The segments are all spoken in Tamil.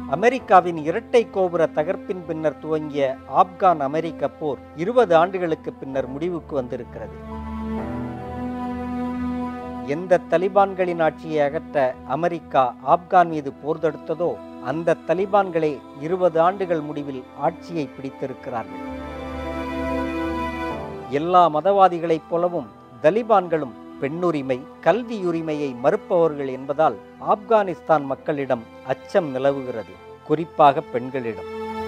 அமெரிக்காவின் இரட்டை கோபுர தகர்ப்பின் பின்னர் துவங்கிய ஆப்கான் அமெரிக்க போர் இருபது ஆண்டுகளுக்கு பின்னர் முடிவுக்கு வந்திருக்கிறது எந்த தலிபான்களின் ஆட்சியை அகற்ற அமெரிக்கா ஆப்கான் மீது போர் தொடுத்ததோ அந்த தலிபான்களே இருபது ஆண்டுகள் முடிவில் ஆட்சியை பிடித்திருக்கிறார்கள் எல்லா மதவாதிகளைப் போலவும் தலிபான்களும் பெண்ணுரிமை கல்வியுரிமையை மறுப்பவர்கள் என்பதால் ஆப்கானிஸ்தான் மக்களிடம் அச்சம் நிலவுகிறது குறிப்பாக பெண்களிடம்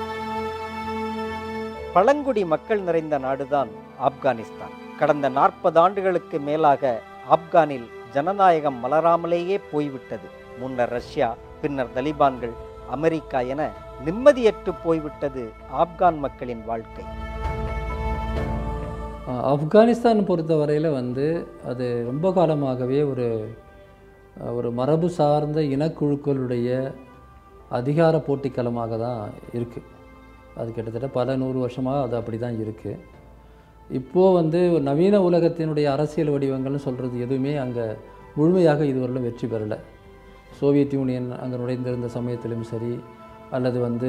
பழங்குடி மக்கள் நிறைந்த நாடுதான் ஆப்கானிஸ்தான் கடந்த நாற்பது ஆண்டுகளுக்கு மேலாக ஆப்கானில் ஜனநாயகம் மலராமலேயே போய்விட்டது முன்னர் ரஷ்யா பின்னர் தலிபான்கள் அமெரிக்கா என நிம்மதியற்று போய்விட்டது ஆப்கான் மக்களின் வாழ்க்கை அஹ் ஆப்கானிஸ்தான் பொறுத்தவரையில் வந்து அது ரொம்ப காலமாகவே ஒரு அஹ், ஒரு மரபு சார்ந்த இனக்குழுக்களுடைய அதிகார போட்டிக்களமாக தான் இருக்குது அது கிட்டத்தட்ட பல நூறு வருஷமாக அது அப்படி தான் இருக்குது இப்போது வந்து ஒரு நவீன உலகத்தினுடைய அரசியல் வடிவங்கள்னு சொல்கிறது எதுவுமே அங்கே முழுமையாக இதுவரையிலும் வெற்றி பெறலை சோவியத் யூனியன் அங்கே நுழைந்திருந்த சமயத்திலும் சரி அல்லது வந்து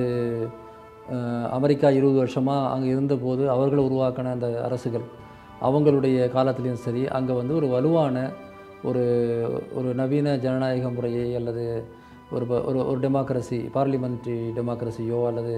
அஹ், அமெரிக்கா இருபது வருஷமாக அங்கே இருந்தபோது அவர்கள் உருவாக்கின அந்த அரசுகள் அவங்களுடைய காலத்துலேயும் சரி அங்கே வந்து ஒரு வலுவான ஒரு ஒரு நவீன ஜனநாயக முறையை அல்லது ஒரு ப- ஒரு ஒரு டெமோக்ரஸி பார்லிமெண்ட்ரி டெமோக்ரஸியோ அல்லது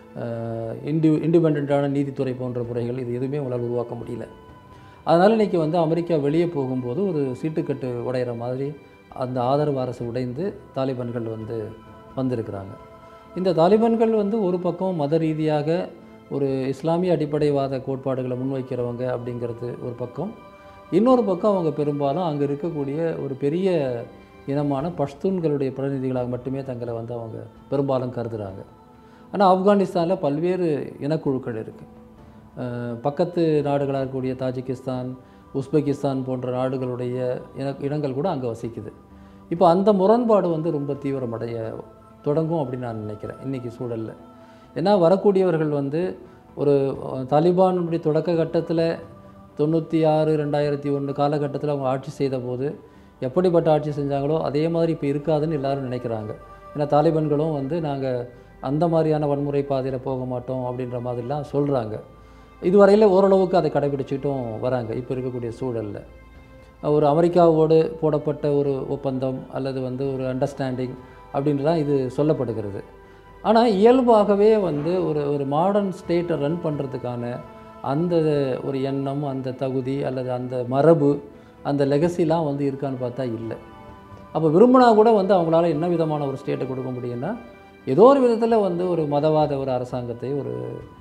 இண்டி இண்டிபெண்ட்டான நீதித்துறை போன்ற முறைகள் இது எதுவுமே அவங்களால் உருவாக்க முடியல அதனால் இன்றைக்கி வந்து அமெரிக்கா வெளியே போகும்போது ஒரு சீட்டுக்கட்டு உடையிற மாதிரி அந்த ஆதரவு அரசு உடைந்து தாலிபான்கள் வந்து வந்திருக்கிறாங்க இந்த தாலிபான்கள் வந்து ஒரு பக்கம் மத ரீதியாக ஒரு இஸ்லாமிய அடிப்படைவாத கோட்பாடுகளை முன்வைக்கிறவங்க அப்படிங்கிறது ஒரு பக்கம் இன்னொரு பக்கம் அவங்க பெரும்பாலும் அங்கே இருக்கக்கூடிய ஒரு பெரிய இனமான பஷ்தூன்களுடைய பிரதிநிதிகளாக மட்டுமே தங்களை வந்து அவங்க பெரும்பாலும் கருதுகிறாங்க ஆனால் ஆப்கானிஸ்தானில் பல்வேறு இனக்குழுக்கள் இருக்குது பக்கத்து நாடுகளாக இருக்கக்கூடிய தாஜிகிஸ்தான் உஸ்பெகிஸ்தான் போன்ற நாடுகளுடைய இன இடங்கள் கூட அங்கே வசிக்குது இப்போ அந்த முரண்பாடு வந்து ரொம்ப தீவிரமடைய தொடங்கும் அப்படின்னு நான் நினைக்கிறேன் இன்றைக்கி சூழலில் ஏன்னா வரக்கூடியவர்கள் வந்து ஒரு அஹ், தாலிபானுடைய தொடக்க கட்டத்தில் தொண்ணூற்றி ஆறு ரெண்டாயிரத்தி ஒன்று காலகட்டத்தில் அவங்க ஆட்சி செய்த போது எப்படிப்பட்ட ஆட்சி செஞ்சாங்களோ அதே மாதிரி இப்போ இருக்காதுன்னு எல்லாரும் நினைக்கிறாங்க ஏன்னா தாலிபான்களும் வந்து நாங்கள் அந்த மாதிரியான வன்முறை பாதையில் போக மாட்டோம் அப்படின்ற மாதிரிலாம் சொல்கிறாங்க இதுவரையில் ஓரளவுக்கு அதை கடைபிடிச்சிட்டும் வராங்க இப்போ இருக்கக்கூடிய சூழலில் ஒரு அமெரிக்காவோடு போடப்பட்ட ஒரு ஒப்பந்தம் அல்லது வந்து ஒரு அண்டர்ஸ்டாண்டிங் அப்படின்லாம் இது சொல்லப்படுகிறது ஆனால் இயல்பாகவே வந்து ஒரு ஒரு மாடர்ன் ஸ்டேட்டை ரன் பண்ணுறதுக்கான அந்த ஒரு எண்ணம் அந்த தகுதி அல்லது அந்த மரபு அந்த லெகசிலாம் வந்து இருக்கான்னு பார்த்தா இல்லை அப்போ விரும்பினா கூட வந்து அவங்களால என்ன விதமான ஒரு ஸ்டேட்டை கொடுக்க முடியும்னா ஏதோ ஒரு விதத்தில் வந்து ஒரு மதவாத ஒரு அரசாங்கத்தை ஒரு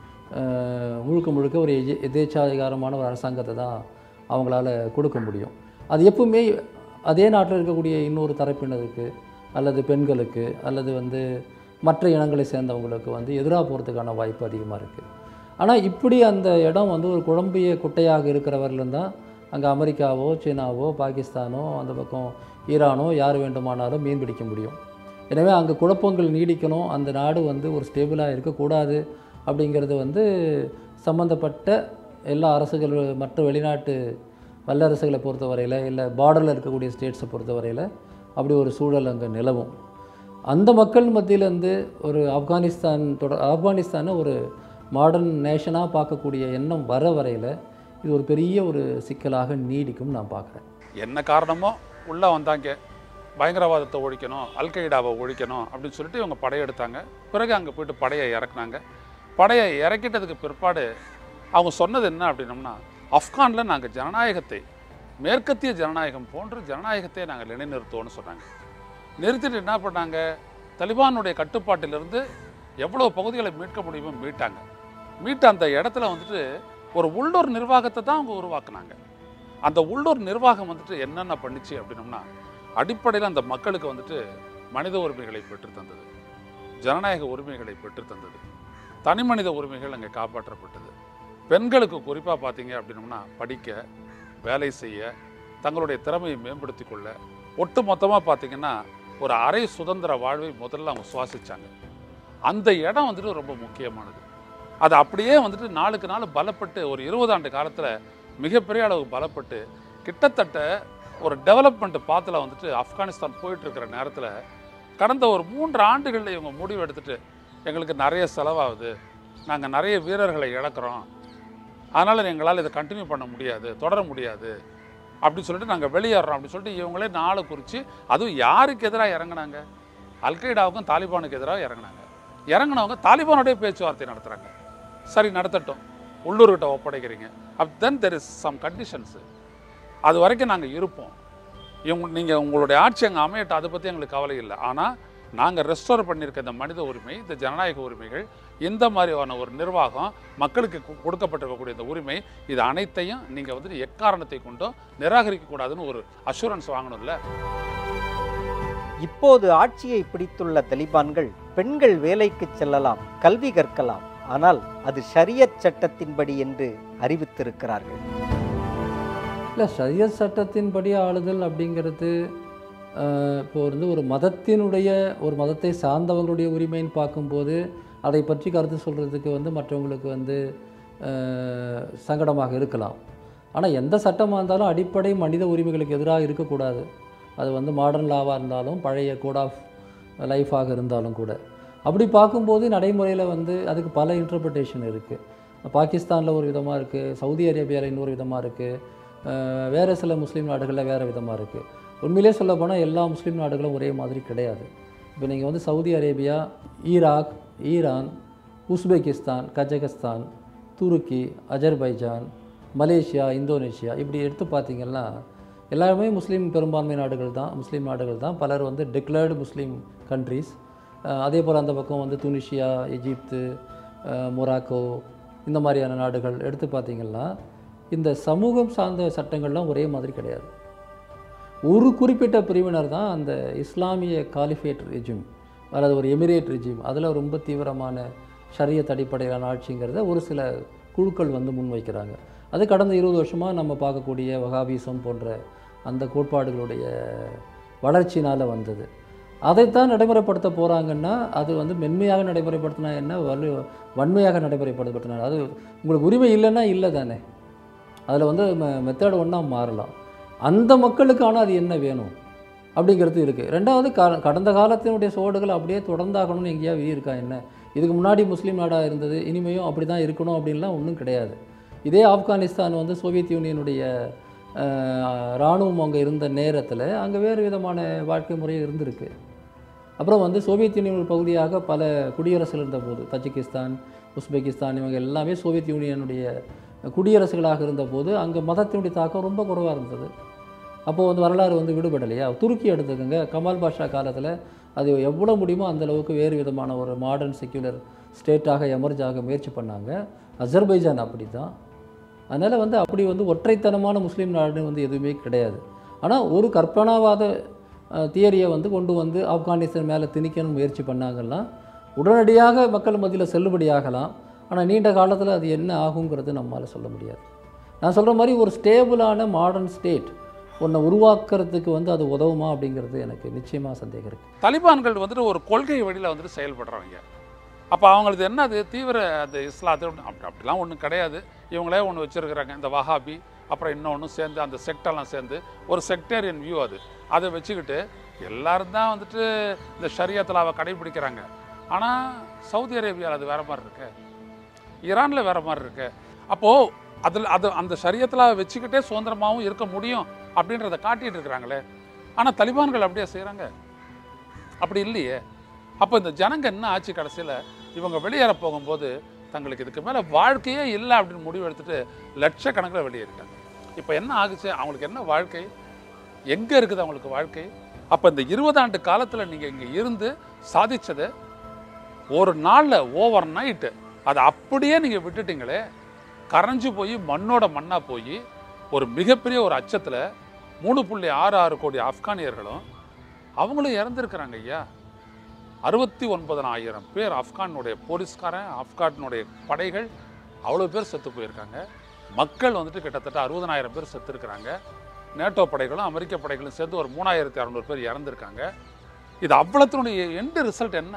அஹ், முழுக்க முழுக்க ஒரு எஜே எதேச்சாதிகாரமான ஒரு அரசாங்கத்தை தான் அவங்களால கொடுக்க முடியும் அது எப்பவுமே அதே நாட்டில் இருக்கக்கூடிய இன்னொரு தரப்பினருக்கு அல்லது பெண்களுக்கு அல்லது வந்து மற்ற இனங்களை சேர்ந்தவங்களுக்கு வந்து எதிராக போகிறதுக்கான வாய்ப்பு அதிகமாக இருக்குது ஆனால் இப்படி அந்த இடம் வந்து ஒரு குழம்பிய குட்டையாக இருக்கிறவர்களும் தான் அங்கே அமெரிக்காவோ சீனாவோ பாகிஸ்தானோ அந்த பக்கம் ஈரானோ யார் வேண்டுமானாலும் மீன் பிடிக்க முடியும் எனவே அங்கே குழப்பங்கள் நீடிக்கணும் அந்த நாடு வந்து ஒரு ஸ்டேபிளாக இருக்கக்கூடாது அப்படிங்கிறது வந்து சம்மந்தப்பட்ட எல்லா அரசுகள் மற்ற வெளிநாட்டு வல்லரசுகளை பொறுத்தவரையில் இல்லை பார்டரில் இருக்கக்கூடிய ஸ்டேட்ஸை பொறுத்தவரையில் அப்படி ஒரு சூழல் அங்கே நிலவும் அந்த மக்கள் மத்தியிலேருந்து ஒரு ஆப்கானிஸ்தான் தொட ஆப்கானிஸ்தானை ஒரு மாடர்ன் நேஷனாக பார்க்கக்கூடிய எண்ணம் வர வரையில் இது ஒரு பெரிய ஒரு சிக்கலாக நீடிக்கும் நான் பார்க்குறேன் என்ன காரணமோ உள்ளே வந்தாங்க பயங்கரவாதத்தை ஒழிக்கணும் அல்கைடாவை ஒழிக்கணும் அப்படின்னு சொல்லிட்டு இவங்க படையெடுத்தாங்க பிறகு அங்கே போயிட்டு படையை இறக்குனாங்க படையை இறக்கிட்டதுக்கு பிற்பாடு அவங்க சொன்னது என்ன அப்படின்னம்னா ஆப்கானில் நாங்கள் ஜனநாயகத்தை மேற்கத்திய ஜனநாயகம் போன்று ஜனநாயகத்தை நாங்கள் நிலைநிறுத்துவோம்னு சொன்னாங்க நிறுத்திட்டு என்ன பண்ணாங்க தலிபானுடைய கட்டுப்பாட்டிலிருந்து எவ்வளோ பகுதிகளை மீட்க முடியுமோ மீட்டாங்க மீட்ட அந்த இடத்துல வந்துட்டு ஒரு உள்ளூர் நிர்வாகத்தை தான் அவங்க உருவாக்குனாங்க அந்த உள்ளூர் நிர்வாகம் வந்துட்டு என்னென்ன பண்ணுச்சு அப்படின்னம்னா அடிப்படையில் அந்த மக்களுக்கு வந்துட்டு மனித உரிமைகளை பெற்றுத் தந்தது ஜனநாயக உரிமைகளை பெற்றுத் தந்தது தனி மனித உரிமைகள் அங்கே காப்பாற்றப்பட்டது பெண்களுக்கு குறிப்பாக பார்த்தீங்க அப்படின்னம்னா படிக்க வேலை செய்ய தங்களுடைய திறமையை மேம்படுத்தி கொள்ள ஒட்டு மொத்தமாக பார்த்தீங்கன்னா ஒரு அரை சுதந்திர வாழ்வை முதல்ல அவங்க சுவாசிச்சாங்க அந்த இடம் வந்துட்டு ரொம்ப முக்கியமானது அது அப்படியே வந்துட்டு நாளுக்கு நாள் பலப்பட்டு ஒரு இருபது ஆண்டு காலத்தில் மிகப்பெரிய அளவு பலப்பட்டு கிட்டத்தட்ட ஒரு டெவலப்மெண்ட் பாத்தில் வந்துட்டு ஆப்கானிஸ்தான் போயிட்டு இருக்கிற நேரத்தில் கடந்த ஒரு மூன்று ஆண்டுகளில் இவங்க முடிவு எடுத்துட்டு எங்களுக்கு நிறைய செலவாகுது நாங்கள் நிறைய வீரர்களை இழக்கிறோம் அதனால் எங்களால் இதை கண்டினியூ பண்ண முடியாது தொடர முடியாது அப்படின்னு சொல்லிட்டு நாங்கள் வெளியேறோம் அப்படின்னு சொல்லிட்டு இவங்களே நாளை குறித்து அதுவும் யாருக்கு எதிராக இறங்குனாங்க அல்கைடாவுக்கும் தாலிபானுக்கு எதிராக இறங்குனாங்க இறங்குனவங்க தாலிபானோடய பேச்சுவார்த்தை நடத்துகிறாங்க சரி நடத்தட்டும் உள்ளூர்கிட்ட ஒப்படைக்கிறீங்க up then there is some conditions அது வரைக்கும் நாங்கள் இருப்போம் இவங்க நீங்கள் உங்களுடைய ஆட்சி அங்கே அமையட்டும் அதை பற்றி எங்களுக்கு கவலை இல்லை ஆனால் நாங்கள் ரெஸ்டோர் பண்ணியிருக்க இந்த மனித உரிமை இந்த ஜனநாயக உரிமைகள் இந்த மாதிரியான ஒரு நிர்வாகம் மக்களுக்கு கு- கொடுக்கப்பட்டிருக்கக்கூடிய இந்த உரிமை இது அனைத்தையும் நீங்கள் வந்துட்டு எக்காரணத்தை கொண்டும் நிராகரிக்கக்கூடாதுன்னு ஒரு அஷூரன்ஸ் வாங்கணும்ல இப்போது ஆட்சியை பிடித்துள்ள தலிபான்கள் பெண்கள் வேலைக்கு செல்லலாம் கல்வி கற்கலாம் ஆனால் அது ஷரியத் சட்டத்தின்படி என்று அறிவித்திருக்கிறார்கள் இல்லை ஷரியத் சட்டத்தின்படி ஆளுதல் அப்படிங்கிறது அஹ், இப்போ வந்து ஒரு மதத்தினுடைய ஒரு மதத்தை சார்ந்தவங்களுடைய உரிமைன்னு பார்க்கும்போது அதை பற்றி கருத்து சொல்கிறதுக்கு வந்து மற்றவங்களுக்கு வந்து அஹ், சங்கடமாக இருக்கலாம் ஆனால் எந்த சட்டமாக இருந்தாலும் அடிப்படை மனித உரிமைகளுக்கு எதிராக இருக்கக்கூடாது அது வந்து மாடர்ன் லாவாக இருந்தாலும் பழைய கோட் ஆஃப் லைஃபாக இருந்தாலும் கூட அப்படி பார்க்கும்போது நடைமுறையில் வந்து அதுக்கு பல இன்டர்பிரிட்டேஷன் இருக்குது பாகிஸ்தானில் ஒரு விதமாக இருக்குது சவுதி அரேபியாவில் இன்னொரு விதமாக இருக்குது வேறு சில முஸ்லீம் நாடுகளில் வேறு விதமாக இருக்குது உண்மையிலே சொல்ல போனால் எல்லா முஸ்லீம் நாடுகளும் ஒரே மாதிரி கிடையாது இப்போ நீங்கள் வந்து Saudi Arabia Iraq Iran Uzbekistan Kazakhstan துருக்கி அஜர்பைஜான் மலேசியா இந்தோனேஷியா இப்படி எடுத்து பார்த்தீங்கன்னா எல்லாருமே முஸ்லீம் பெரும்பான்மை நாடுகள் தான் முஸ்லீம் நாடுகள் தான் பலர் வந்து டிக்ளேர்டு முஸ்லீம் கண்ட்ரீஸ் அதே போல் அந்த பக்கம் வந்து துனிஷியா எகிப்து அஹ், மொராக்கோ இந்த மாதிரியான நாடுகள் எடுத்து பார்த்தீங்கன்னா இந்த சமூகம் சார்ந்த சட்டங்கள்லாம் ஒரே மாதிரி கிடையாது ஒரு குறிப்பிட்ட பிரிவினர் தான் அந்த இஸ்லாமிய காலிஃபேட் ரெஜிம் அல்லது ஒரு எமிரேட் ரெஜிம் அதில் ரொம்ப தீவிரமான ஷரியத் அடிப்படையிலான ஆட்சிங்கிறத ஒரு சில குழுக்கள் வந்து முன்வைக்கிறாங்க அது கடந்த இருபது வருஷமாக நம்ம பார்க்கக்கூடிய வகாபீசம் போன்ற அந்த கோட்பாடுகளுடைய வளர்ச்சினால் வந்தது அதைத்தான் நடைமுறைப்படுத்த போகிறாங்கன்னா அது வந்து மென்மையாக நடைமுறைப்படுத்தினா என்ன வலு வன்மையாக நடைமுறைப்படுத்தினா அது உங்களுக்கு உரிமை இல்லைன்னா இல்லை தானே அதில் வந்து மெத்தட் ஒன்றா மாறலாம் அந்த மக்களுக்கான அது என்ன வேணும் அப்படிங்கிறது இருக்குது ரெண்டாவது கா கடந்த காலத்தினுடைய சோடுகள் அப்படியே தொடர்ந்தாகணும்னு எங்கேயாவது இருக்கா என்ன இதுக்கு முன்னாடி முஸ்லீம் நாடாக இருந்தது இனிமேயும் அப்படி தான் இருக்கணும் அப்படின்லாம் ஒன்றும் கிடையாது இதே ஆப்கானிஸ்தான் வந்து சோவியத் யூனியனுடைய அஹ், இராணுவம் அங்கே இருந்த நேரத்தில் அங்கே வேறு விதமான வாழ்க்கை முறை இருந்திருக்கு அப்புறம் வந்து சோவியத் யூனியன் பகுதியாக பல குடியரசுகள் இருந்தபோது தஜிகிஸ்தான் உஸ்பெகிஸ்தான் இவங்க எல்லாமே சோவியத் யூனியனுடைய குடியரசுகளாக இருந்தபோது அங்கே மதத்தினுடைய தாக்கம் ரொம்ப குறைவாக இருந்தது அப்போது வந்து வரலாறு வந்து விடுபடலையா துருக்கி எடுத்துக்கோங்க கமால் பாஷா காலத்தில் அது எவ்வளோ முடியுமோ அந்த அளவுக்கு வேறு விதமான ஒரு மாடர்ன் செக்யுலர் ஸ்டேட்டாக எமர்ஜ் ஆக முயற்சி பண்ணாங்க அசர்பைஜான் அப்படி தான் அதனால் வந்து அப்படி வந்து ஒற்றைத்தனமான முஸ்லீம் நாடுன்னு வந்து எதுவுமே கிடையாது ஆனால் ஒரு கற்பனாவாத தியரியை வந்து கொண்டு வந்து ஆப்கானிஸ்தான் மேலே திணிக்கணும் முயற்சி பண்ணாங்கன்னா உடனடியாக மக்கள் மத்தியில் செல்லுபடியாகலாம் ஆனால் நீண்ட காலத்தில் அது என்ன ஆகுங்கிறது நம்மால் சொல்ல முடியாது நான் சொல்கிற மாதிரி ஒரு ஸ்டேபிளான மாடர்ன் ஸ்டேட் ஒன்றை உருவாக்குறதுக்கு வந்து அது உதவுமா அப்படிங்கிறது எனக்கு நிச்சயமாக சந்தேகம் இருக்குது தலிபான்கள் வந்துட்டு ஒரு கொள்கை வழியில் வந்துட்டு செயல்படுறவங்க அப்போ அவங்களுக்கு என்னது தீவிர அந்த இஸ்லாத்து அப்படி அப்படிலாம் ஒன்றும் கிடையாது இவங்களே ஒன்று வச்சுருக்கிறாங்க இந்த வஹாபி அப்புறம் இன்னொன்று சேர்ந்து அந்த செக்டெல்லாம் சேர்ந்து ஒரு செக்டேரியன் வியூ அது அதை வச்சுக்கிட்டு எல்லாரும் தான் வந்துட்டு இந்த ஷரியத்தில் அவ கடைபிடிக்கிறாங்க ஆனால் சவுதி அரேபியாவில் அது வேற மாதிரி இருக்கு ஈரானில் வேற மாதிரி இருக்கு அப்போது அதில் அது அந்த ஷரியத்தில் வச்சுக்கிட்டே சுதந்திரமாகவும் இருக்க முடியும் அப்படின்றத காட்டிட்டு இருக்கிறாங்களே ஆனால் தலிபான்கள் அப்படியே செய்கிறாங்க அப்படி இல்லையே அப்போ இந்த ஜனங்க என்ன ஆச்சு கடைசியில் இவங்க வெளியேற போகும்போது தங்களுக்கு இதுக்கு மேலே வாழ்க்கையே இல்லை அப்படின்னு முடிவு எடுத்துட்டு லட்சக்கணக்கில் வெளியேறிட்டாங்க இப்போ என்ன ஆகுச்சு அவங்களுக்கு என்ன வாழ்க்கை எங்கே இருக்குது அவங்களுக்கு வாழ்க்கை அப்போ இந்த இருபது ஆண்டு காலத்தில் நீங்கள் இங்கே இருந்து சாதிச்சதை ஒரு நாளில் ஓவர் நைட்டு அதை அப்படியே நீங்கள் விட்டுட்டீங்களே கரைஞ்சு போய் மண்ணோட மண்ணாக போய் ஒரு மிகப்பெரிய ஒரு அச்சத்தில் மூணு புள்ளி ஆறு ஆறு கோடி ஆப்கானியர்களும் அவங்களும் இறந்துருக்கிறாங்க ஐயா அறுபத்தி ஒன்பதனாயிரம் பேர் ஆப்கானுடைய போலீஸ்காரன் ஆப்கானுடைய படைகள் அவ்வளோ பேர் செத்து போயிருக்காங்க மக்கள் வந்துட்டு கிட்டத்தட்ட அறுபதனாயிரம் பேர் செத்துருக்கிறாங்க நேட்டோ படைகளும் அமெரிக்க படைகளும் சேர்ந்து ஒரு மூணாயிரத்தி அறநூறு பேர் இறந்துருக்காங்க இது அவ்வளத்தினுடைய எண்டு ரிசல்ட் என்ன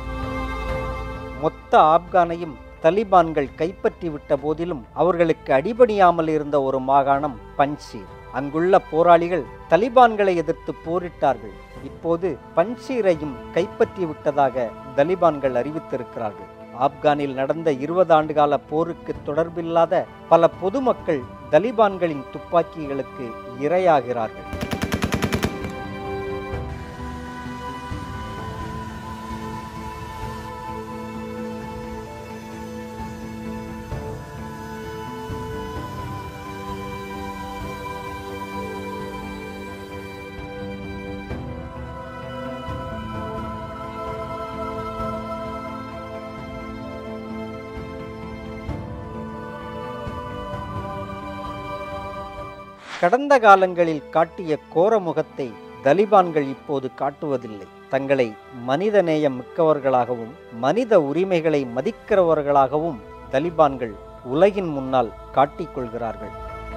மொத்த ஆப்கானையும் தலிபான்கள் கைப்பற்றி விட்ட போதிலும் அவர்களுக்கு அடிபணியாமல் இருந்த ஒரு மாகாணம் பன்ஷீர் அங்குள்ள போராளிகள் தலிபான்களை எதிர்த்து போரிட்டார்கள் இப்போது பன்ஷீரையும் கைப்பற்றி விட்டதாக தலிபான்கள் அறிவித்திருக்கிறார்கள் ஆப்கானில் நடந்த இருபது ஆண்டுகால போருக்கு தொடர்பில்லாத பல பொதுமக்கள் தலிபான்களின் துப்பாக்கிகளுக்கு இரையாகிறார்கள் கடந்த காலங்களில் காட்டிய கோர முகத்தை தலிபான்கள் இப்போது காட்டுவதில்லை தங்களை மனிதநேயம் மிக்கவர்களாகவும் மனித உரிமைகளை மதிக்கிறவர்களாகவும் தலிபான்கள் உலகின் முன்னால் காட்டிக் கொள்கிறார்கள்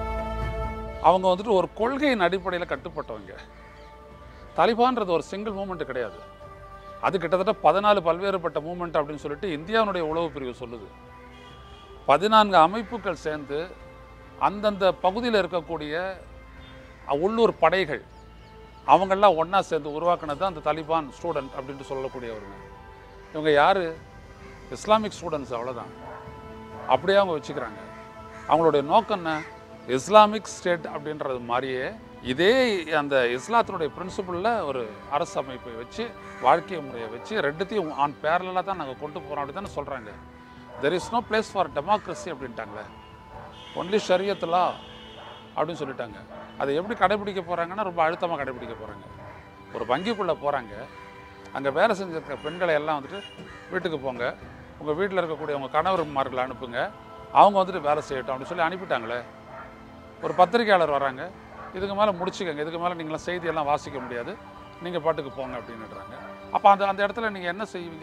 அவங்க வந்துட்டு ஒரு கொள்கையின் அடிப்படையில் கட்டுப்பட்டவங்க தலிபான்றது ஒரு சிங்கிள் மூமெண்ட் கிடையாது அது கிட்டத்தட்ட பதினாலு பல்வேறுபட்ட மூமெண்ட் அப்படின்னு சொல்லிட்டு இந்தியாவுடைய உளவு பிரிவு சொல்லுது பதினான்கு அமைப்புகள் சேர்ந்து அந்தந்த பகுதியில் இருக்கக்கூடிய உள்ளூர் படைகள் அவங்கெல்லாம் ஒன்றா சேர்ந்து உருவாக்குனது தான் அந்த தலிபான் ஸ்டூடெண்ட் அப்படின்ட்டு சொல்லக்கூடியவருங்க இவங்க யார் இஸ்லாமிக் ஸ்டூடெண்ட்ஸ் அவ்வளோதான் அப்படியே அவங்க வச்சுக்கிறாங்க அவங்களுடைய நோக்கம் என்ன இஸ்லாமிக் ஸ்டேட் அப்படின்றது மாதிரியே இதே அந்த இஸ்லாத்தினுடைய பிரின்சிபலில் ஒரு அரசு அமைப்பை வச்சு வாழ்க்கை முறையை வச்சு ரெண்டுத்தையும் ஆன் பேரலாக தான் நாங்கள் கொண்டு போகிறோம் அப்படி தானே சொல்கிறாங்க there is no place for democracy அப்படின்ட்டாங்களே ஒன்லி ஷரியத்துலா அப்படின்னு சொல்லிட்டாங்க அதை எப்படி கடைபிடிக்க போகிறாங்கன்னா ரொம்ப அழுத்தமாக கடைபிடிக்க போகிறாங்க ஒரு வங்கிக்குள்ளே போகிறாங்க அங்கே வேலை செஞ்சிருக்க பெண்களை எல்லாம் வந்துட்டு வீட்டுக்கு போங்க உங்கள் வீட்டில் இருக்கக்கூடிய உங்கள் கணவர்மார்களை அனுப்புங்க அவங்க வந்துட்டு வேலை செய்யட்டும் அப்படின்னு சொல்லி அனுப்பிட்டாங்களே ஒரு பத்திரிக்கையாளர் வராங்க இதுக்கு மேலே முடிச்சுக்கங்க இதுக்கு மேலே நீங்களாம் செய்தியெல்லாம் வாசிக்க முடியாது நீங்கள் பாட்டுக்கு போங்க அப்படின்னுறாங்க அப்போ அந்த அந்த இடத்துல நீங்கள் என்ன செய்வீங்க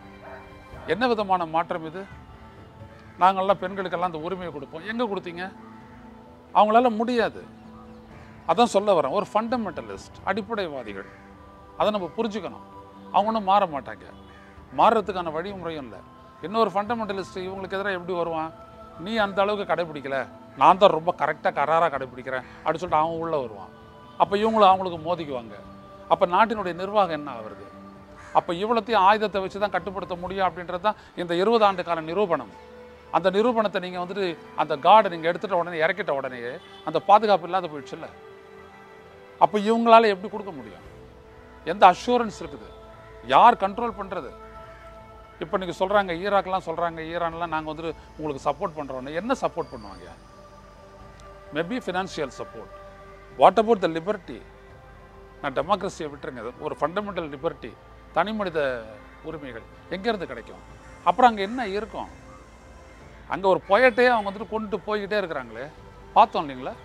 என்ன விதமான மாற்றம் இது நாங்கள்லாம் பெண்களுக்கெல்லாம் அந்த உரிமையை கொடுப்போம் எங்கே கொடுத்தீங்க அவங்களால முடியாது அதான் சொல்ல வரேன் ஒரு ஃபண்டமெண்டலிஸ்ட் அடிப்படைவாதிகள் அதை நம்ம புரிஞ்சுக்கணும் அவங்க ஒன்றும் மாற மாட்டாங்க மாறுறதுக்கான வழிமுறையும் இல்லை இன்னொரு ஃபண்டமெண்டலிஸ்ட் இவங்களுக்கு எதிராக எப்படி வருவான் நீ அந்த அளவுக்கு கடைபிடிக்கல நான் தான் ரொம்ப கரெக்டாக கராராக கடைபிடிக்கிறேன் அப்படின்னு சொல்லிட்டு அவன் உள்ளே வருவான் அப்போ இவங்களும் அவங்களுக்கு மோதிக்குவாங்க அப்போ நாட்டினுடைய நிர்வாகம் என்ன ஆகுறது அப்போ இவ்வளோத்தையும் ஆயுதத்தை வச்சு தான் கட்டுப்படுத்த முடியும் அப்படின்றது தான் இந்த இருபது ஆண்டு கால நிரூபணம் அந்த நிரூபணத்தை நீங்கள் வந்துட்டு அந்த கார்டை நீங்கள் எடுத்துட்ட உடனே இறக்கிட்ட உடனேயே அந்த பாதுகாப்பு இல்லாத போயிடுச்சுல்ல அப்போ இவங்களால எப்படி கொடுக்க முடியும் எந்த அஷூரன்ஸ் இருக்குது யார் கண்ட்ரோல் பண்ணுறது இப்போ நீங்கள் சொல்கிறாங்க ஈராக்லாம் சொல்கிறாங்க ஈரான்லாம் நாங்கள் வந்துட்டு உங்களுக்கு சப்போர்ட் பண்ணுறோன்னு என்ன சப்போர்ட் பண்ணுவாங்க maybe financial support what about the liberty நான் டெமோக்ரஸியை விட்டுருங்க ஒரு ஃபண்டமெண்டல் லிபர்ட்டி தனி மனித உரிமைகள் எங்கேருந்து கிடைக்கும் அப்புறம் அங்கே என்ன இருக்கும் அங்கே ஒரு பொயட்டே அவங்க வந்துட்டு கொண்டு போய்கிட்டே இருக்கிறாங்களே பார்த்தோம் இல்லைங்களா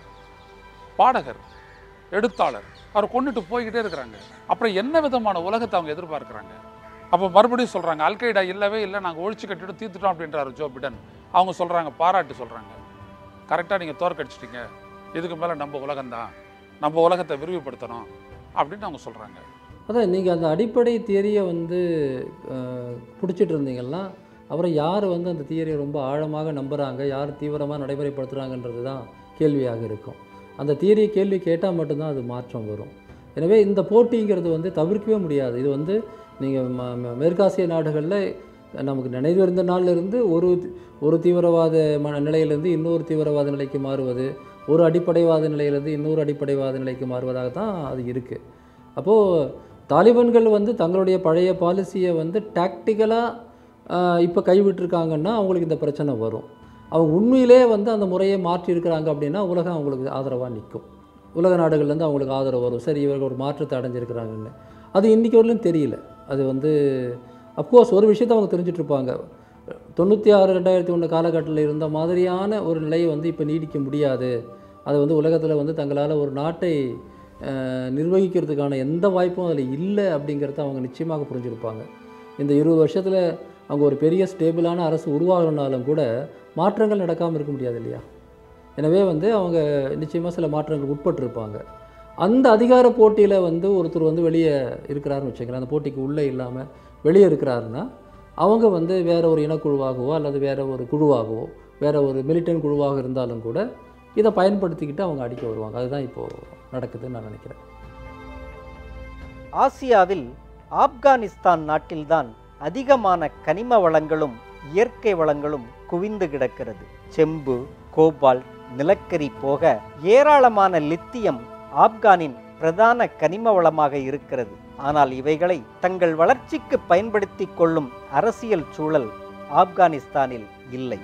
பாடகர் எழுத்தாளர் அவர் கொண்டுட்டு போய்கிட்டே இருக்கிறாங்க அப்புறம் என்ன விதமான உலகத்தை அவங்க எதிர்பார்க்குறாங்க அப்போ மறுபடியும் சொல்கிறாங்க அல்கைடா இல்லவே இல்லை நாங்கள் ஒழிச்சு கட்டிட்டு தீர்த்துட்டோம் அப்படின்றாரு ஜோ பிடன் அவங்க சொல்கிறாங்க பாராட்டு சொல்கிறாங்க கரெக்டாக நீங்கள் தோற்கடிச்சிட்டீங்க இதுக்கு மேலே நம்ம உலகம்தான் நம்ம உலகத்தை விரிவுபடுத்தணும் அப்படின்னு அவங்க சொல்கிறாங்க அதான் நீங்கள் அந்த அடிப்படை தியரியை வந்து அஹ், பிடிச்சிட்டு இருந்தீங்கன்னா அப்புறம் யார் வந்து அந்த தியரியை ரொம்ப ஆழமாக நம்புகிறாங்க யார் தீவிரமாக நடைமுறைப்படுத்துகிறாங்கன்றது தான் கேள்வியாக இருக்கும் அந்த தியரியை கேள்வி கேட்டால் மட்டும்தான் அது மாற்றம் வரும் எனவே இந்த போட்டிங்கிறது வந்து தவிர்க்கவே முடியாது இது வந்து நீங்கள் ம ம- மேற்காசிய நாடுகளில் நமக்கு நினைவு இருந்த நாள்ல இருந்து ஒரு தி- ஒரு தீவிரவாத மன நிலையிலேருந்து இன்னொரு தீவிரவாத நிலைக்கு மாறுவது ஒரு அடிப்படைவாத நிலையிலேருந்து இன்னொரு அடிப்படைவாத நிலைக்கு மாறுவதாக தான் அது இருக்குது அப்போது தாலிபான்கள் வந்து தங்களுடைய பழைய பாலிசியை வந்து டாக்டிக்கலாக இப்போ கைவிட்டிருக்காங்கன்னா அவங்களுக்கு இந்த பிரச்சனை வரும் அவங்க உண்மையிலே வந்து அந்த முறையை மாற்றி இருக்கிறாங்க அப்படின்னா உலகம் அவங்களுக்கு ஆதரவாக நிற்கும் உலக நாடுகள்லேருந்து அவங்களுக்கு ஆதரவு வரும் சரி இவர்கள் ஒரு மாற்றத்தை அடைஞ்சிருக்கிறாங்கன்னு அது இன்றைக்கி வரலும் தெரியல அது வந்து அப்கோர்ஸ் ஒரு விஷயத்தை அவங்க தெரிஞ்சுட்டு இருப்பாங்க தொண்ணூற்றி ஆறு ரெண்டாயிரத்தி ஒன்று காலகட்டத்தில் இருந்த மாதிரியான ஒரு நிலையை வந்து இப்போ நீடிக்க முடியாது அது வந்து உலகத்தில் வந்து தங்களால் ஒரு நாட்டை அஹ், நிர்வகிக்கிறதுக்கான எந்த வாய்ப்பும் அதில் இல்லை அப்படிங்கிறத அவங்க நிச்சயமாக புரிஞ்சிருப்பாங்க இந்த இருபது வருஷத்தில் அவங்க ஒரு பெரிய ஸ்டேபிளான அரசு உருவாகணுன்னாலும் கூட மாற்றங்கள் நடக்காமல் இருக்க முடியாது இல்லையா எனவே வந்து அவங்க நிச்சயமாக சில மாற்றங்களுக்கு உட்பட்டிருப்பாங்க அந்த அதிகார போட்டியில் வந்து ஒருத்தர் வந்து வெளியே இருக்கிறாருன்னு வச்சுக்கலாம் அந்த போட்டிக்கு உள்ளே இல்லாமல் வெளியே இருக்கிறாருன்னா அவங்க வந்து வேற ஒரு இனக்குழுவாகவோ அல்லது வேற ஒரு குழுவாகவோ வேற ஒரு மிலிட்டன் குழுவாக இருந்தாலும் கூட இதை பயன்படுத்திக்கிட்டு அவங்க அடிக்க வருவாங்க அதுதான் இப்போது நடக்குதுன்னு நான் நினைக்கிறேன் ஆசியாவில் ஆப்கானிஸ்தான் நாட்டில்தான் அதிகமான கனிம வளங்களும் இயற்கை வளங்களும் குவிந்து கிடக்கிறது செம்பு கோபால்ட் நிலக்கரி போக ஏராளமான லித்தியம் ஆப்கானின் பிரதான கனிம வளமாக இருக்கிறது ஆனால் இவைகளை தங்கள் வளர்ச்சிக்கு பயன்படுத்திக் கொள்ளும் அரசியல் சூழல் ஆப்கானிஸ்தானில் இல்லை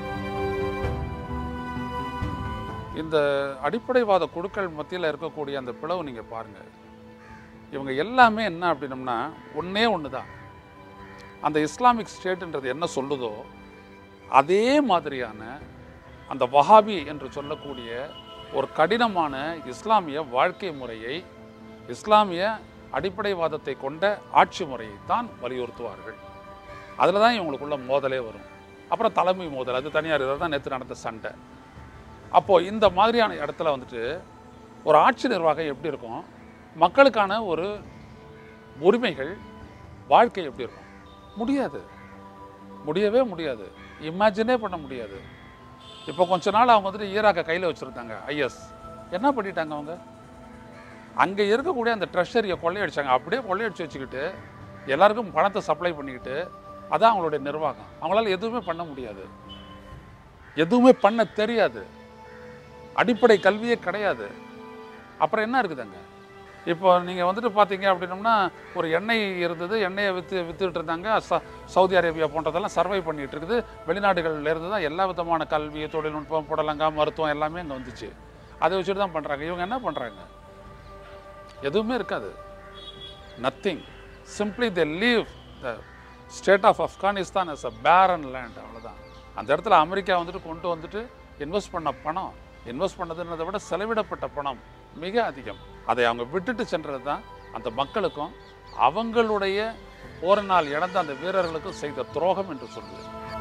இந்த அடிப்படைவாத குழுக்கள் மத்தியில் இருக்கக்கூடிய அந்த பிளவு நீங்கள் பாருங்கள் இவங்க எல்லாமே என்ன அப்படின்னம்னா ஒன்றே ஒன்று தான் அந்த இஸ்லாமிக் ஸ்டேட்டுன்றது என்ன சொல்லுதோ அதே மாதிரியான அந்த வஹாபி என்று சொல்லக்கூடிய ஒரு கடினமான இஸ்லாமிய வாழ்க்கை முறையை இஸ்லாமிய அடிப்படைவாதத்தை கொண்ட ஆட்சி முறையை தான் வலியுறுத்துவார்கள் அதில் தான் இவங்களுக்குள்ள மோதலே வரும் அப்புறம் தலைமை மோதல் அது தனியார் இதை தான் நேற்று நடந்த சண்டை அப்போது இந்த மாதிரியான இடத்துல வந்துட்டு ஒரு ஆட்சி நிர்வாகம் எப்படி இருக்கும் மக்களுக்கான ஒரு உரிமைகள் வாழ்க்கை எப்படி இருக்கும் முடியாது முடியவே முடியாது இமேஜினே பண்ண முடியாது இப்போ கொஞ்ச நாள் அவங்க வந்துட்டு ஈராக்கை கையில் வச்சுருந்தாங்க ஐஎஸ் என்ன பண்ணிட்டாங்க அவங்க அங்கே இருக்கக்கூடிய அந்த ட்ரெஷரியை கொள்ளையடிச்சாங்க அப்படியே கொள்ளையடிச்சு வச்சுக்கிட்டு எல்லாருக்கும் பணத்தை சப்ளை பண்ணிக்கிட்டு அதான் அவங்களுடைய நிர்வாகம் அவங்களால எதுவுமே பண்ண முடியாது எதுவுமே பண்ண தெரியாது அடிப்படை கல்வியே கிடையாது அப்புறம் என்ன இருக்குதுங்க இப்போ நீங்கள் வந்துட்டு பார்த்தீங்க அப்படின்னம்னா ஒரு எண்ணெய் இருந்தது எண்ணெயை விற்று விற்றுட்டு இருந்தாங்க ச சவுதி அரேபியா போன்றதெல்லாம் சர்வை பண்ணிகிட்டு இருக்குது வெளிநாடுகள்ல இருந்து தான் எல்லா விதமான கல்வி தொழில்நுட்பம் புடலங்காய் மருத்துவம் எல்லாமே இங்கே வந்துச்சு அதை வச்சுட்டு தான் பண்ணுறாங்க இவங்க என்ன பண்ணுறாங்க எதுவுமே இருக்காது nothing simply they leave the state of Afghanistan as a barren land அவ்வளோதான் அந்த இடத்துல அமெரிக்கா வந்துட்டு கொண்டு வந்துட்டு இன்வெஸ்ட் பண்ண பணம் இன்வெஸ்ட் பண்ணதுன்றதை விட செலவிடப்பட்ட பணம் மிக அதிகம் அதை அவங்க விட்டுட்டு சென்றது தான் அந்த மக்களுக்கும் அவங்களுடைய போரினால் இழந்த அந்த வீரர்களுக்கும் செய்த துரோகம் என்று சொல்லுது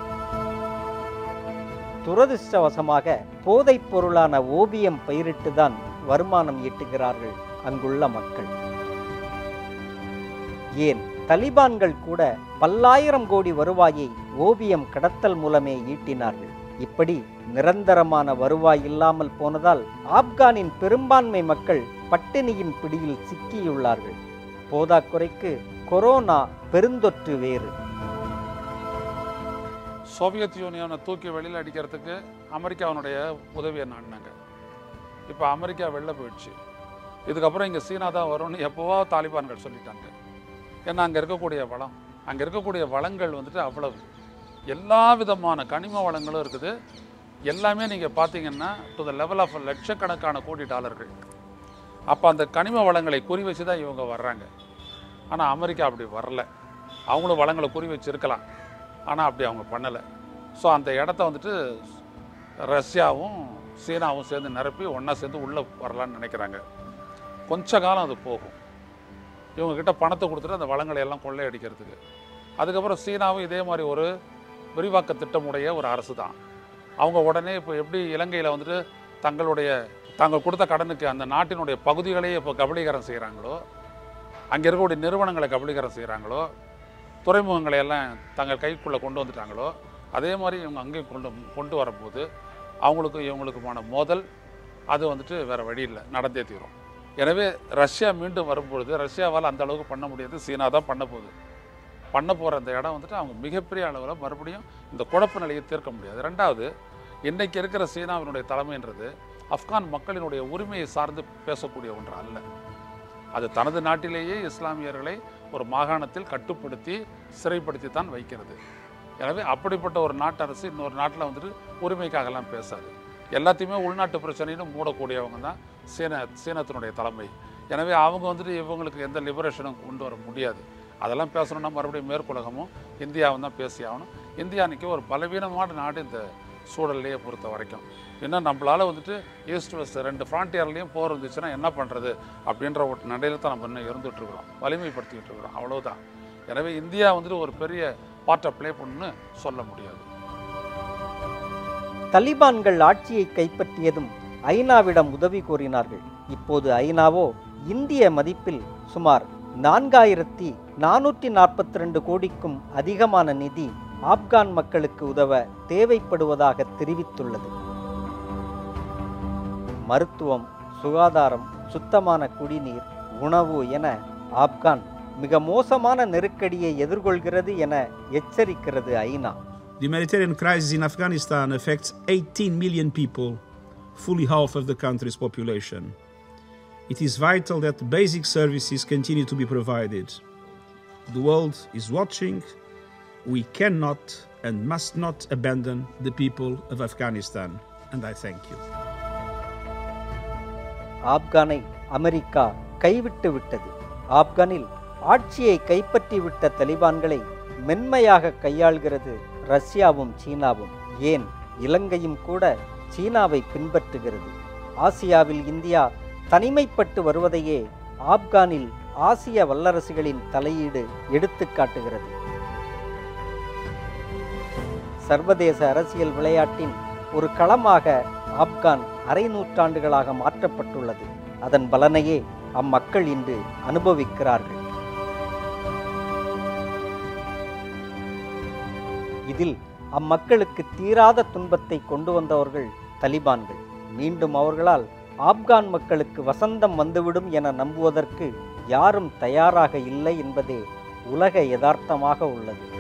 துரதிர்ஷ்டவசமாக போதைப் பொருளான ஓபியம் பயிரிட்டுதான் வருமானம் ஈட்டுகிறார்கள் அங்குள்ள மக்கள் ஏன் தலிபான்கள் கூட பல்லாயிரம் கோடி வருவாயை ஓபியம் கடத்தல் மூலமே ஈட்டினார்கள் இப்படி நிரந்தரமான வருவாய் இல்லாமல் போனதால் ஆப்கானின் பெரும்பான்மை மக்கள் பட்டினியின் பிடியில் சிக்கியுள்ளார்கள் போதாக்குறைக்கு கொரோனா பெருந்தொற்று வேறு சோவியத் யூனியனை தூக்கி வெளியில் அடிக்கிறதுக்கு அமெரிக்காவினுடைய உதவியை நாடினாங்க இப்போ அமெரிக்கா வெளில போயிடுச்சு இதுக்கப்புறம் இங்கே சீனா தான் வரும்னு எப்போவோ தாலிபான்கள் சொல்லிட்டாங்க ஏன்னா அங்கே இருக்கக்கூடிய வளம் அங்கே இருக்கக்கூடிய வளங்கள் வந்துட்டு அவ்வளவு எல்லா விதமான கனிம வளங்களும் இருக்குது எல்லாமே நீங்கள் பார்த்தீங்கன்னா டு த லெவல் ஆஃப் லட்சக்கணக்கான கோடி டாலர்கள் அப்போ அந்த கனிம வளங்களை குறி வச்சு தான் இவங்க வர்றாங்க ஆனால் அமெரிக்கா அப்படி வரல அவங்களும் வளங்களை குறி வச்சிருக்கலாம் ஆனால் அப்படி அவங்க பண்ணலை ஸோ அந்த இடத்த வந்துட்டு ரஷ்யாவும் சீனாவும் சேர்ந்து நிரப்பி ஒன்றா சேர்ந்து உள்ளே வரலான்னு நினைக்கிறாங்க கொஞ்ச காலம் அது போகும் இவங்கக்கிட்ட பணத்தை கொடுத்துட்டு அந்த வளங்களை எல்லாம் கொள்ளையடிக்கிறதுக்கு அதுக்கப்புறம் சீனாவும் இதே மாதிரி ஒரு விரிவாக்க திட்டமுடைய ஒரு அரசு தான் அவங்க உடனே இப்போ எப்படி இலங்கையில் வந்துட்டு தங்களுடைய தாங்கள் கொடுத்த கடனுக்கு அந்த நாட்டினுடைய பகுதிகளையே இப்போ கபலீகரம் செய்கிறாங்களோ அங்கே இருக்கக்கூடிய நிறுவனங்களை கபலீகரம் செய்கிறாங்களோ துறைமுகங்களை எல்லாம் தங்கள் கைக்குள்ளே கொண்டு வந்துட்டாங்களோ அதே மாதிரி இவங்க அங்கேயும் கொண்டு கொண்டு வரும்போது அவங்களுக்கும் இவங்களுக்குமான மோதல் அது வந்துட்டு வேறு வழி இல்லை நடந்தே தீரும் எனவே ரஷ்யா மீண்டும் வரும்பொழுது ரஷ்யாவால் அந்த அளவுக்கு பண்ண முடியாது சீனா தான் பண்ண போகுது பண்ண போகிற அந்த இடம் வந்துட்டு அவங்க மிகப்பெரிய அளவில் மறுபடியும் இந்த குழப்ப நிலையை தீர்க்க முடியாது ரெண்டாவது இன்றைக்கி இருக்கிற சீனாவினுடைய தலைமைன்றது ஆப்கான் மக்களினுடைய உரிமையை சார்ந்து பேசக்கூடிய ஒன்று அல்ல அது தனது நாட்டிலேயே இஸ்லாமியர்களை ஒரு மாகாணத்தில் கட்டுப்படுத்தி சிறைப்படுத்தி தான் வைக்கிறது எனவே அப்படிப்பட்ட ஒரு நாட்டரசு இன்னொரு நாட்டில் வந்துட்டு உரிமைக்காகலாம் பேசாது எல்லாத்தையுமே உள்நாட்டு பிரச்சனைன்னு மூடக்கூடியவங்க தான் சீன சீனத்தினுடைய தலைமை எனவே அவங்க வந்துட்டு இவங்களுக்கு எந்த லிபரேஷனும் கொண்டு வர முடியாது அதெல்லாம் பேசணும்னா மறுபடியும் மேற்குலகமும் இந்தியாவும் தான் பேசி ஆகணும் இந்தியா அன்றைக்கி ஒரு பலவீனமான நாடு இந்த சூழல்லையே பொறுத்த வரைக்கும் இன்னும் நம்மளால் வந்துட்டு ஈஸ்ட் வெஸ்ட் ரெண்டு ஃப்ரான்டியர்லேயும் போர் இருந்துச்சுன்னா என்ன பண்ணுறது அப்படின்ற ஒரு நிலையில தான் நம்ம இன்னும் இருந்துகிட்ருக்குறோம் வலிமைப்படுத்திக்கிட்டு இருக்கிறோம் அவ்வளவுதான் எனவே இந்தியா வந்துட்டு ஒரு பெரிய பார்ட்டை ப்ளே பண்ணுன்னு சொல்ல முடியாது தலிபான்கள் ஆட்சியை கைப்பற்றியதும் ஐநாவிடம் உதவி கோரினார்கள் இப்போது ஐநாவோ இந்திய மதிப்பில் சுமார் நான்காயிரத்தி நானூற்றி நாற்பத்தி ரெண்டு கோடிக்கும் அதிகமான நிதி ஆப்கான் மக்களுக்கு உதவ தேவைப்படுவதாக தெரிவித்துள்ளது மருத்துவம் சுகாதாரம் சுத்தமான குடிநீர் உணவு என ஆப்கான் மிக மோசமான நெருக்கடியை எதிர்கொள்கிறது என எச்சரிக்கிறது ஐநா The humanitarian crisis in Afghanistan affects 18 million people, fully half of the country's population. It is vital that basic services continue to be provided. The world is watching. We cannot and must not abandon the people of Afghanistan. And I thank you. ஆப்கானை அமெரிக்கா கைவிட்டு விட்டது ஆப்கானில் ஆட்சியை கைப்பற்றிவிட்ட தலிபான்களை மென்மையாக கையாள்கிறது ரஷ்யாவும் சீனாவும் ஏன் இலங்கையும் கூட சீனாவை பின்பற்றுகிறது ஆசியாவில் இந்தியா தனிமைப்பட்டு வருவதையே ஆப்கானில் ஆசிய வல்லரசுகளின் தலையீடு எடுத்துக் காட்டுகிறது சர்வதேச அரசியல் விளையாட்டின் ஒரு களமாக ஆப்கான் அரை நூற்றாண்டுகளாக மாற்றப்பட்டுள்ளது அதன் பலனையே அம்மக்கள் இன்று அனுபவிக்கிறார்கள் இதில் அம்மக்களுக்கு தீராத துன்பத்தை கொண்டு வந்தவர்கள் தலிபான்கள் மீண்டும் அவர்களால் ஆப்கான் மக்களுக்கு வசந்தம் வந்துவிடும் என நம்புவதற்கு யாரும் தயாராக இல்லை என்பதே உலக யதார்த்தமாக உள்ளது